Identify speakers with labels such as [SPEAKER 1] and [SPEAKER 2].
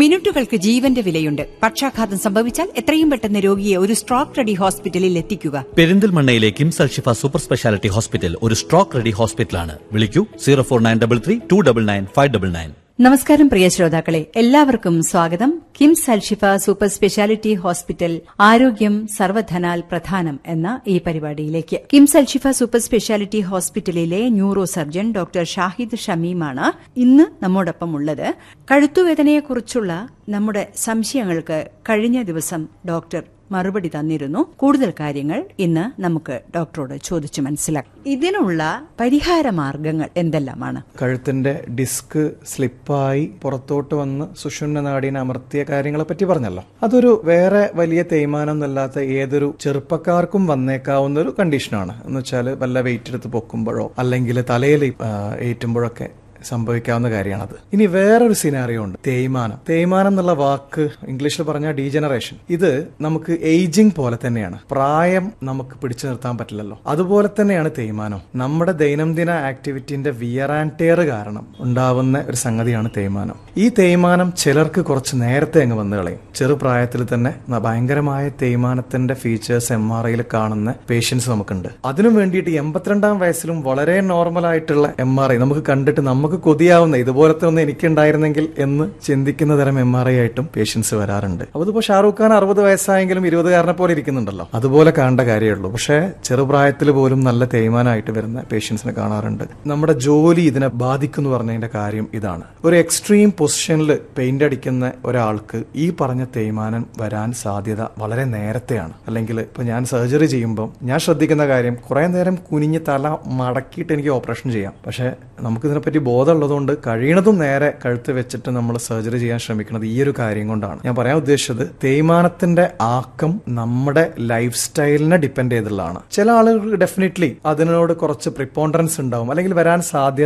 [SPEAKER 1] മിനിറ്റുകൾക്ക് ജീവന്റെ വിലയുണ്ട് പക്ഷാഘാതം സംഭവിച്ചാൽ എത്രയും പെട്ടെന്ന് രോഗിയെ ഒരു സ്ട്രോക്ക് റെഡി ഹോസ്പിറ്റലിൽ എത്തിക്കുക
[SPEAKER 2] പെരിന്തൽമണ്ണയിലെ KIMS Alshifa super speciality hospital ഒരു സ്ട്രോക്ക് റെഡി ഹോസ്പിറ്റലാണ് വിളിക്കൂ zero four nine double three two double nine five double nine
[SPEAKER 1] നമസ്കാരം പ്രിയ ശ്രോതാക്കളെ എല്ലാവർക്കും സ്വാഗതം KIMS Alshifa super speciality hospital ആരോഗ്യം സർവധനാൽ പ്രധാനം എന്ന ഈ പരിപാടിയിലേക്ക് കിംസ് അൽഷിഫ സൂപ്പർ സ്പെഷ്യാലിറ്റി ഹോസ്പിറ്റലിലെ ന്യൂറോ സർജൻ ഡോക്ടർ ഷാഹിദ് ഷമീമാണ് ഇന്ന് നമ്മോടൊപ്പം ഉള്ളത് കഴുത്തുവേദനയെക്കുറിച്ചുള്ള നമ്മുടെ സംശയങ്ങൾക്ക് കഴിഞ്ഞ ദിവസം ഡോക്ടർ മറുപടി തന്നിരുന്നു കൂടുതൽ കാര്യങ്ങൾ ഇന്ന് നമുക്ക് ഡോക്ടറോട് ചോദിച്ചു മനസ്സിലാക്കാം ഇതിനുള്ള പരിഹാര മാർഗങ്ങൾ എന്തെല്ലാമാണ്
[SPEAKER 3] കഴുത്തിന്റെ ഡിസ്ക് സ്ലിപ്പായി പുറത്തോട്ട് വന്ന് സുഷുമ്ന നാടിനെ അമർത്തിയ കാര്യങ്ങളെ പറ്റി പറഞ്ഞല്ലോ അതൊരു വേറെ വലിയ തേയ്മാനം എന്നല്ലാത്ത ഏതൊരു ചെറുപ്പക്കാർക്കും വന്നേക്കാവുന്ന ഒരു കണ്ടീഷനാണ് എന്ന് വെച്ചാൽ വല്ല വെയിറ്റ് എടുത്ത് പൊക്കുമ്പോഴോ അല്ലെങ്കിൽ തലയിൽ ആ, ഏറ്റുമ്പോഴൊക്കെ സംഭവിക്കാവുന്ന കാര്യമാണത് ഇനി വേറൊരു സിനാറിയോ ഉണ്ട് തേയ്മാനം തേയ്മാനം എന്നുള്ള വാക്ക് ഇംഗ്ലീഷിൽ പറഞ്ഞാൽ ഡീജനറേഷൻ ഇത് നമുക്ക് ഏജിങ് പോലെ തന്നെയാണ് പ്രായം നമുക്ക് പിടിച്ചു നിർത്താൻ പറ്റില്ലല്ലോ അതുപോലെ തന്നെയാണ് തേയ്മാനം നമ്മുടെ ദൈനംദിന ആക്ടിവിറ്റിന്റെ വിയർ ആൻഡ് ടെയർ കാരണം ഉണ്ടാവുന്ന ഒരു സംഗതിയാണ് തേയ്മാനം ഈ തേയ്മാനം ചിലർക്ക് കുറച്ച് നേരത്തെ അങ്ങ് വന്നു കളയും ചെറുപ്രായത്തിൽ തന്നെ ന- ഭയങ്കരമായ തേയ്മാനത്തിന്റെ ഫീച്ചേഴ്സ് എം ആർ ഐയിൽ കാണുന്ന പേഷ്യൻസ് നമുക്കുണ്ട് അതിനു വേണ്ടിയിട്ട് എൺപത്തിരണ്ടാം വയസ്സിലും വളരെ നോർമൽ ആയിട്ടുള്ള എം ആർ ഐ നമുക്ക് കണ്ടിട്ട് നമുക്ക് കൊതിയാവുന്ന ഇതുപോലത്തെ ഒന്ന് എനിക്കുണ്ടായിരുന്നെങ്കിൽ എന്ന് ചിന്തിക്കുന്ന തരം എം ആർ ഐ ആയിട്ടും പേഷ്യൻസ് വരാറുണ്ട് അപ്പൊ ഇതിപ്പോ ഷാറൂഖ് ഖാൻ അറുപത് വയസ്സായെങ്കിലും ഇരുപതുകാരനെ പോലെ ഇരിക്കുന്നുണ്ടല്ലോ അതുപോലെ കാണേണ്ട കാര്യമുള്ളൂ പക്ഷേ ചെറുപ്രായത്തിൽ പോലും നല്ല തേയ്മാനമായിട്ട് വരുന്ന പേഷ്യൻസിനെ കാണാറുണ്ട് നമ്മുടെ ജോലി ഇതിനെ ബാധിക്കും എന്ന് പറഞ്ഞതിന്റെ കാര്യം ഇതാണ് ഒരു എക്സ്ട്രീം പൊസിഷനിൽ പെയിന്റ് അടിക്കുന്ന ഒരാൾക്ക് ഈ പറഞ്ഞ തേയ്മാനം വരാൻ സാധ്യത വളരെ നേരത്തെയാണ് അല്ലെങ്കിൽ ഇപ്പൊ ഞാൻ സർജറി ചെയ്യുമ്പോൾ ഞാൻ ശ്രദ്ധിക്കുന്ന കാര്യം കുറെ നേരം കുനിഞ്ഞ് തല മടക്കിയിട്ട് എനിക്ക് ഓപ്പറേഷൻ ചെയ്യാം പക്ഷെ നമുക്ക് ഇതിനെപ്പറ്റി ബോധമുള്ളതുകൊണ്ട് കഴിയണതും നേരെ കഴുത്ത് വെച്ചിട്ട് നമ്മൾ സർജറി ചെയ്യാൻ ശ്രമിക്കുന്നത് ഈ ഒരു കാര്യം കൊണ്ടാണ് ഞാൻ പറയാൻ ഉദ്ദേശിച്ചത് തേയ്മാനത്തിന്റെ ആക്കം നമ്മുടെ ലൈഫ് സ്റ്റൈലിനെ ഡിപ്പെൻഡ് ചെയ്തുള്ളതാണ് ചില ആളുകൾക്ക് ഡെഫിനറ്റ്ലി അതിനോട് കുറച്ച് പ്രിപ്പോണ്ടറൻസ് ഉണ്ടാവും അല്ലെങ്കിൽ വരാൻ സാധ്യത